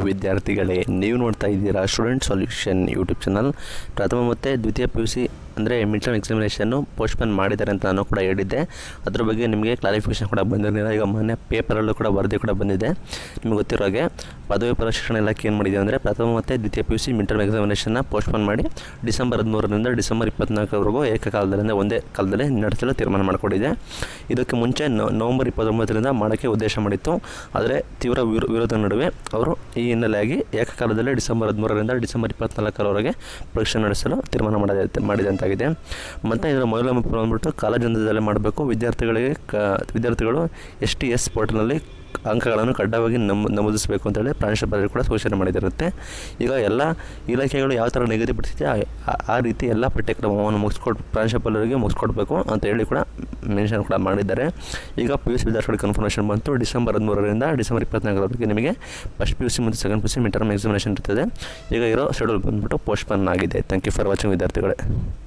ವಿದ್ಯಾರ್ಥಿಗಳೇ ನೀವು ನೋಡ್ತಾ ಇದ್ದೀರಾ ಸ್ಟೂಡೆಂಟ್ ಸೊಲ್ಯೂಷನ್ ಯೂಟ್ಯೂಬ್ ಚಾನಲ್ ಪ್ರಥಮ ಮತ್ತು ದ್ವಿತೀಯ ಪಿ ಯು ಸಿ ಅಂದರೆ ಮಿಡ್ ಟರ್ಮ್ ಎಕ್ಸಾಮಿನೇಷನ್ನು ಪೋಸ್ಟ್ಪೋನ್ ಮಾಡಿದ್ದಾರೆ ಅಂತ ನಾನು ಕೂಡ ಹೇಳಿದ್ದೆ ಅದ್ರ ಬಗ್ಗೆ ನಿಮಗೆ ಕ್ಲಾರಿಫಿಕೇಷನ್ ಕೂಡ ಬಂದಿರಲಿಲ್ಲ ಈಗ ಮೊನ್ನೆ ಪೇಪರಲ್ಲೂ ಕೂಡ ವರದಿ ಕೂಡ ಬಂದಿದೆ ನಿಮಗೆ ಗೊತ್ತಿರೋ ಹಾಗೆ ಪದವಿ ಪೂರ್ವ ಶಿಕ್ಷಣ ಇಲಾಖೆ ಏನು ಮಾಡಿದೆ ಅಂದರೆ ಪ್ರಥಮ ಮತ್ತು ದ್ವಿತೀಯ P U C mid term ಎಕ್ಸಾಮಿನೇಷನ್ನ ಪೋಸ್ಟ್ಪೋನ್ ಮಾಡಿ ಡಿಸೆಂಬರ್ ಹದಿಮೂರರಿಂದ ಡಿಸೆಂಬರ್ ಇಪ್ಪತ್ನಾಲ್ಕರವರೆಗೂ ಏಕಕಾಲದಲ್ಲಿ ಅಂದರೆ ಒಂದೇ ಕಾಲದಲ್ಲಿ ನಡೆಸಲು ತೀರ್ಮಾನ ಮಾಡಿಕೊಂಡಿದೆ ಇದಕ್ಕೆ ಮುಂಚೆ ನವ- ನವೆಂಬರ್ ಇಪ್ಪತ್ತೊಂಬತ್ತರಿಂದ ಮಾಡೋಕ್ಕೆ ಉದ್ದೇಶ ಮಾಡಿತ್ತು ಆದರೆ ತೀವ್ರ ವಿರೋ ವಿರೋಧ ನಡುವೆ ಅವರು ಈ ಹಿನ್ನೆಲೆಯಾಗಿ ಏಕಕಾಲದಲ್ಲಿ ಡಿಸೆಂಬರ್ ಹದಿಮೂರರಿಂದ ಡಿಸೆಂಬರ್ ಇಪ್ಪತ್ನಾಲ್ಕರವರೆಗೆ ಪರೀಕ್ಷೆ ನಡೆಸಲು ತೀರ್ಮಾನ ಮಾಡಿದೆ ಮಾಡಿದಂತಾಗಿದೆ ಮತ್ತು ಇದರ ಮೌಲ್ಯಮಾಪನ ಬಂದ್ಬಿಟ್ಟು ಕಾಲಜಂದದಲ್ಲಿ ಮಾಡಬೇಕು ವಿದ್ಯಾರ್ಥಿಗಳಿಗೆ ಕ ವಿದ್ಯಾರ್ಥಿಗಳು ಎಸ್ ಟಿ ಎಸ್ ಪೋರ್ಟಲ್ನಲ್ಲಿ ಅಂಕಗಳನ್ನು ಕಡ್ಡಾಯವಾಗಿ ನಮ್ ನಮೂದಿಸಬೇಕು ಅಂತೇಳಿ ಪ್ರಾಂಶುಪಾಲರು ಕೂಡ ಸೂಚನೆ ಮಾಡಿದಿರುತ್ತೆ ಈಗ ಎಲ್ಲ ಇಲಾಖೆಗಳು ಯಾವ ಥರ ನಿಗದಿಪಡಿಸಿದೆ ಆ- ಆ- ಆ ರೀತಿ ಎಲ್ಲ ಪಠ್ಯಕ್ರಮವನ್ನು ಮುಗಿಸ್ಕೊಡ್ ಪ್ರಾಂಶುಪಾಲರಿಗೆ ಮುಗಿಸ್ಕೊಡ್ಬೇಕು ಅಂತ ಹೇಳಿ ಕೂಡ ಮೆನ್ಷನ್ ಕೂಡ ಮಾಡಿದ್ದಾರೆ ಈಗ ಪಿ ಯು ಸಿ ವಿದ್ಯಾರ್ಥಿಗಳಿಗೆ ಕನ್ಫರ್ಮೇಷನ್ ಬಂತು ಡಿಸೆಂಬರ್ ಹದಿಮೂರರಿಂದ ಡಿಸೆಂಬರ್ ಇಪ್ಪತ್ನಾಲ್ಕರವರೆಗೆ ನಿಮಗೆ ಫಸ್ಟ್ ಪಿ ಯು ಸಿ ಮತ್ತು second P U C mid term examination ಇರ್ತದೆ ಈಗ ಇರೋ ಶೆಡ್ಯೂಲ್ ಬಂದ್ಬಿಟ್ಟು ಪೋಸ್ಟ್ಪೋನ್ ಆಗಿದೆ ಥ್ಯಾಂಕ್ ಯು ಫಾರ್ ವಾಚಿಂಗ್ ವಿದ್ಯಾರ್ಥಿಗಳೇ